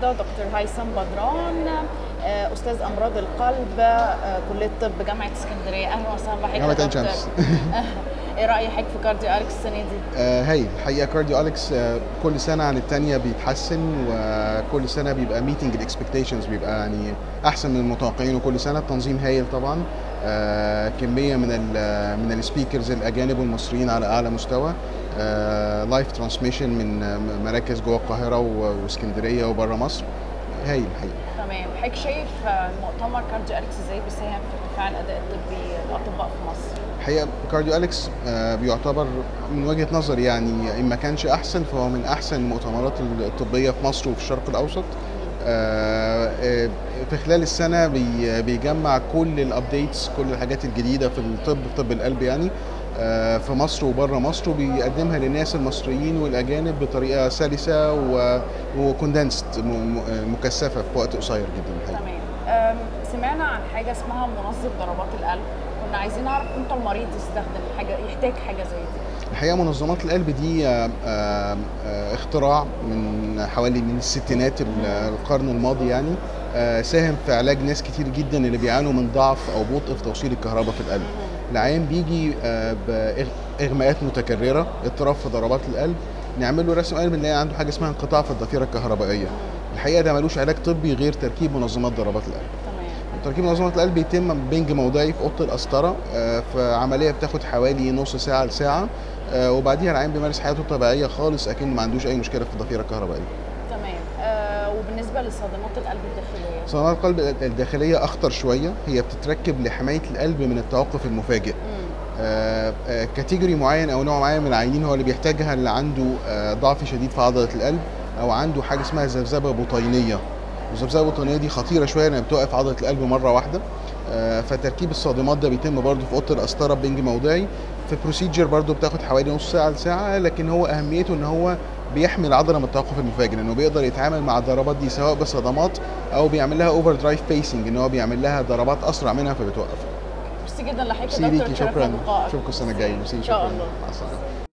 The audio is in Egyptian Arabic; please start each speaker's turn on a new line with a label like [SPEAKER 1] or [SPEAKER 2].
[SPEAKER 1] النهارده دكتور هيثم بدران آه، استاذ امراض القلب آه، كليه طب جامعه اسكندريه اهلا وسهلا بحضرتك
[SPEAKER 2] جامعة
[SPEAKER 1] يا
[SPEAKER 2] عين
[SPEAKER 1] دكتور.
[SPEAKER 2] شمس
[SPEAKER 1] ايه راي حضرتك في كارديو اليكس السنه دي؟
[SPEAKER 2] آه، هايل الحقيقه كارديو اليكس آه، كل سنه عن الثانيه بيتحسن وكل سنه بيبقى ميتنج الاكسبكتيشنز بيبقى يعني احسن من المتوقعين وكل سنه التنظيم هايل طبعا آه، كميه من ال من السبيكرز الاجانب والمصريين على اعلى مستوى لايف ترانسميشن من آه، مراكز جوه القاهره و- واسكندريه وبره مصر هايل الحقيقه
[SPEAKER 1] تمام حضرتك شايف آه، مؤتمر كارديو اليكس ازاي بيساهم في ارتفاع الاداء الطبي للاطباء في مصر؟
[SPEAKER 2] الحقيقه كارديو اليكس آه، بيعتبر من وجهه نظري يعني ان ما كانش احسن فهو من احسن المؤتمرات الطبيه في مصر وفي الشرق الاوسط آه، آه، في خلال السنه بي- بيجمع كل الابديتس كل الحاجات الجديده في الطب في طب القلب يعني آه، في مصر وبره مصر وبيقدمها للناس المصريين والاجانب بطريقه سلسه وكوندنسد مكثفه في وقت قصير جدا الحقيقه
[SPEAKER 1] تمام آم، سمعنا عن حاجه اسمها منظم ضربات القلب كنا عايزين نعرف امتى المريض يستخدم حاجه يحتاج حاجه زي دي
[SPEAKER 2] الحقيقه منظمات القلب دي آه، آه، آه، اختراع من حوالي من الستينات ال- القرن الماضي يعني آه، ساهم في علاج ناس كتير جدا اللي بيعانوا من ضعف او بطء في توصيل الكهرباء في القلب العيان بيجي آه، باغماءات متكرره اضطراب في ضربات القلب نعمل له رسم قلب نلاقي عنده حاجه اسمها انقطاع في الضفيره الكهربائيه الحقيقه ده ملوش علاج طبي غير تركيب منظمات ضربات القلب
[SPEAKER 1] تمام
[SPEAKER 2] تركيب منظمات القلب بيتم بنج موضعي في اوضه القسطره آه، في عمليه بتاخد حوالي نص ساعه لساعه آه، وبعديها العيان بيمارس حياته الطبيعيه خالص اكن ما عندوش اي مشكله في الضفيره الكهربائيه.
[SPEAKER 1] تمام آه وبالنسبه لصدمات القلب الداخليه
[SPEAKER 2] صمامات القلب الداخليه اخطر شويه هي بتتركب لحمايه القلب من التوقف المفاجئ.
[SPEAKER 1] مم.
[SPEAKER 2] آه، آه، كاتيجوري معين او نوع معين من العيانين هو اللي بيحتاجها اللي عنده آه، ضعف شديد في عضله القلب او عنده حاجه اسمها ذبذبه بطينيه الذبذبه البطينيه دي خطيره شويه لانها بتوقف عضله القلب مره واحده آه، فتركيب الصادمات ده بيتم برضه في اوضه القسطره بنج موضعي في بروسيجر برضه بتاخد حوالي نص ساعه لساعه لكن هو اهميته ان هو بيحمي العضله من التوقف المفاجئ لانه بيقدر يتعامل مع الضربات دي سواء بصدمات او بيعمل لها اوفر درايف بيسنج ان هو بيعمل لها ضربات اسرع منها فبتوقف
[SPEAKER 1] ميرسي جدا لحضرتك
[SPEAKER 2] ميرسي
[SPEAKER 1] يا
[SPEAKER 2] ليكي
[SPEAKER 1] دكتور
[SPEAKER 2] شكرا
[SPEAKER 1] شرفنا بلقائك.
[SPEAKER 2] اشوفكم السنه الجايه ميرسي
[SPEAKER 1] ان شاء
[SPEAKER 2] شكرا
[SPEAKER 1] الله
[SPEAKER 2] مع السلامه